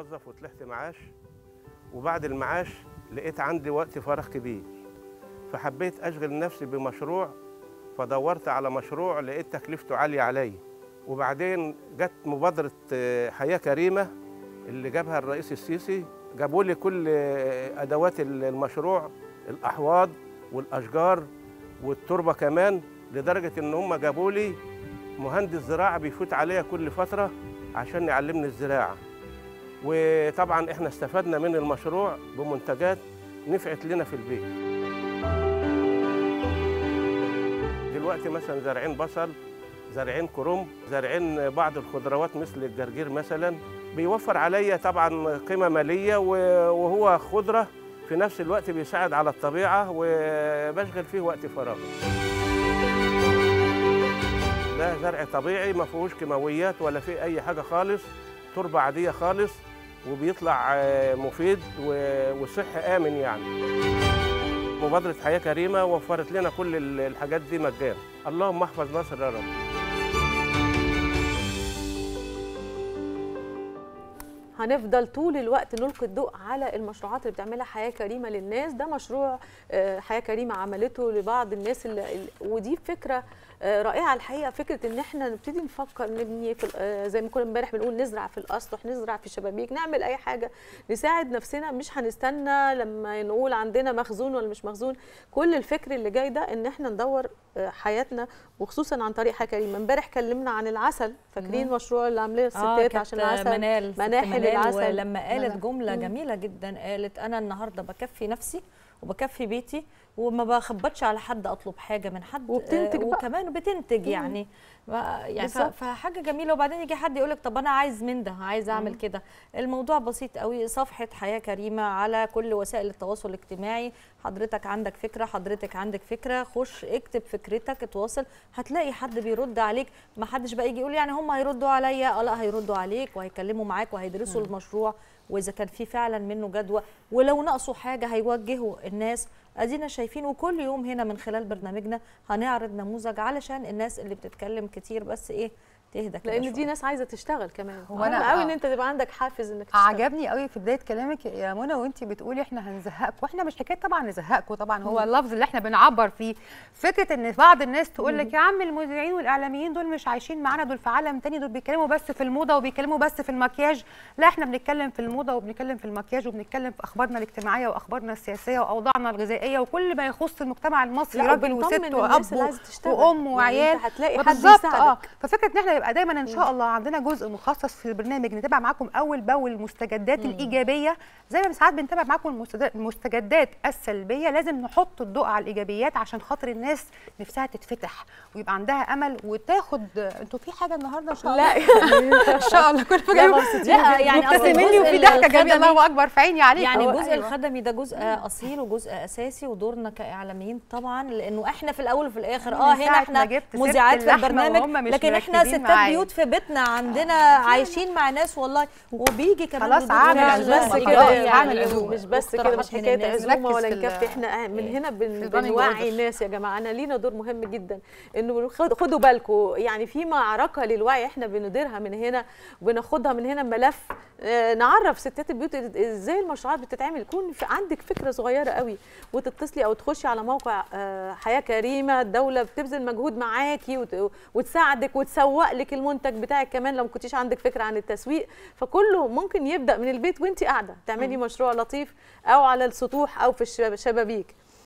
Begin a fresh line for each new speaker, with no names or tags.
موظف وطلعت معاش وبعد المعاش لقيت عندي وقت فراغ كبير فحبيت اشغل نفسي بمشروع فدورت على مشروع لقيت تكلفته عاليه عليا وبعدين جت مبادره آه، حياه كريمه اللي جابها الرئيس السيسي جابوا لي كل آه، ادوات المشروع الاحواض والاشجار والتربه كمان لدرجه ان هم جابوا لي مهندس زراعه بيفوت عليا كل فتره عشان يعلمني الزراعه وطبعا احنا استفدنا من المشروع بمنتجات نفعت لنا في البيت دلوقتي مثلا زارعين بصل زارعين كرنب زارعين بعض الخضروات مثل الجرجير مثلا بيوفر عليا طبعا قيمه ماليه و- وهو خضره في نفس الوقت بيساعد على الطبيعه وبشغل فيه وقت فراغ ده زرع طبيعي ما فيهوش كيماويات ولا فيه اي حاجه خالص تربه عاديه خالص وبيطلع آه، مفيد و- وصحي امن يعني مبادره حياه كريمه وفرت لنا كل ال- الحاجات دي مجانا اللهم احفظ مصر يا رب
هنفضل طول الوقت نلقي الضوء على المشروعات اللي بتعملها حياه كريمه للناس ده مشروع آه، حياه كريمه عملته لبعض الناس اللي اللي- ودي فكره آه، رائعه الحقيقه فكره ان احنا نبتدي نفكر نبني في ال- آه، زي ما كنا امبارح بنقول نزرع في الاسطح نزرع في الشبابيك نعمل اي حاجه نساعد نفسنا مش هنستنى لما نقول عندنا مخزون ولا مش مخزون كل الفكر اللي جاي ده ان احنا ندور آه، حياتنا وخصوصا عن طريق حياه كريمه امبارح كلمنا عن العسل فاكرين المشروع اللي عاملاه الستات
كانت
عشان العسل
منال ست
مناحل
منال
العسل.
ولما قالت
منال.
جمله
مم.
جميله جدا قالت انا النهارده بكفي نفسي وبكفي بيتي وما بخبطش على حد اطلب حاجه من حد
وبتنتج
آه،
بقى.
وكمان بتنتج
مم.
يعني ما- يعني ف-
بالظبط.
فحاجه جميله وبعدين يجي حد يقول لك طب انا عايز من ده عايز اعمل
مم.
كده الموضوع بسيط قوي صفحه حياه كريمه على كل وسائل التواصل الاجتماعي حضرتك عندك فكره حضرتك عندك فكره خش اكتب فكرتك اتواصل هتلاقي حد بيرد عليك ما حدش بقى يجي يقول يعني هم هيردوا عليا اه لا هيردوا عليك وهيكلموا معاك وهيدرسوا المشروع واذا كان في فعلا منه جدوى ولو ناقصوا حاجه هيوجهوا الناس ادينا شايفين وكل يوم هنا من خلال برنامجنا هنعرض نموذج علشان الناس اللي بتتكلم كتير بس ايه تهدى كده
لان
شوية.
دي ناس عايزه تشتغل كمان
هو
هو
أنا-
انا قوي
آه.
ان انت تبقى عندك حافز انك تشتغل
عجبني قوي في بدايه كلامك يا منى وانت بتقولي احنا هنزهقكم واحنا مش حكايه طبعا نزهقكم طبعا هو اللفظ اللي احنا بنعبر فيه فكره ان بعض الناس تقول لك يا عم المذيعين والاعلاميين دول مش عايشين معانا دول في عالم تاني دول بيتكلموا بس في الموضه وبيتكلموا بس في المكياج لا احنا بنتكلم في الموضه وبنتكلم في المكياج وبنتكلم في اخبارنا الاجتماعيه واخبارنا السياسيه واوضاعنا الغذائيه وكل ما يخص المجتمع المصري
لا،
راجل
وبنطمن
وست
الناس
واب
اللي عايزة تشتغل.
وام
يعني
وعيال
أنت هتلاقي حد
بالظبط اه
يساعدك.
ففكره ان احنا يبقى دايما ان شاء الله عندنا جزء مخصص في البرنامج نتابع معاكم اول باول المستجدات الايجابيه زي ما ساعات بنتابع معاكم المستد- المستجدات السلبيه لازم نحط الضوء على الايجابيات عشان خاطر الناس نفسها تتفتح ويبقى عندها امل وتاخد انتوا في حاجه النهارده ان شاء الله
لا
ان شاء الله كل
لا مبسوطين لا يعني أصل
مبتسمين لي
الجزء
وفي ضحكه جميله
الخدمي-
الله اكبر في عيني عليك
يعني
هو-
الجزء
أيوة.
الخدمي ده جزء اصيل وجزء اساسي ودورنا كاعلاميين طبعا لانه احنا في الاول وفي الاخر
من
اه هنا
ساعة ما
احنا
جبت سيرة
مذيعات في
اللحمة
البرنامج
وهم مش
لكن احنا
مركزين
ستات
معايا.
بيوت في بيتنا عندنا عايشين مع ناس والله وبيجي كمان
خلاص
بدور
عامل
فعلا.
مش
عزومة،
بس
خلاص،
كده
عامل
يعني
عزومة.
مش بس كده مش
واقتراحات من
حكايه
الناس.
عزومه ولا
نركز في
نكفي
ال-
احنا من هنا بن
في الرننج
بنوعي
اوردر.
الناس يا جماعه انا لينا دور مهم جدا انه خد- خدوا بالكم يعني في معركه للوعي احنا بنديرها من هنا وبناخدها من هنا ملف آه، نعرف ستات البيوت ازاي المشروعات بتتعمل يكون في عندك فكره صغيره قوي وتتصلي او تخشي على موقع آه، حياه كريمه الدوله بتبذل مجهود معاكي وت- وتساعدك وتسوق لك المنتج بتاعك كمان لو ما كنتيش عندك فكره عن التسويق فكله ممكن يبدا من البيت وانت قاعده تعملي مشروع لطيف او على السطوح او في الشبابيك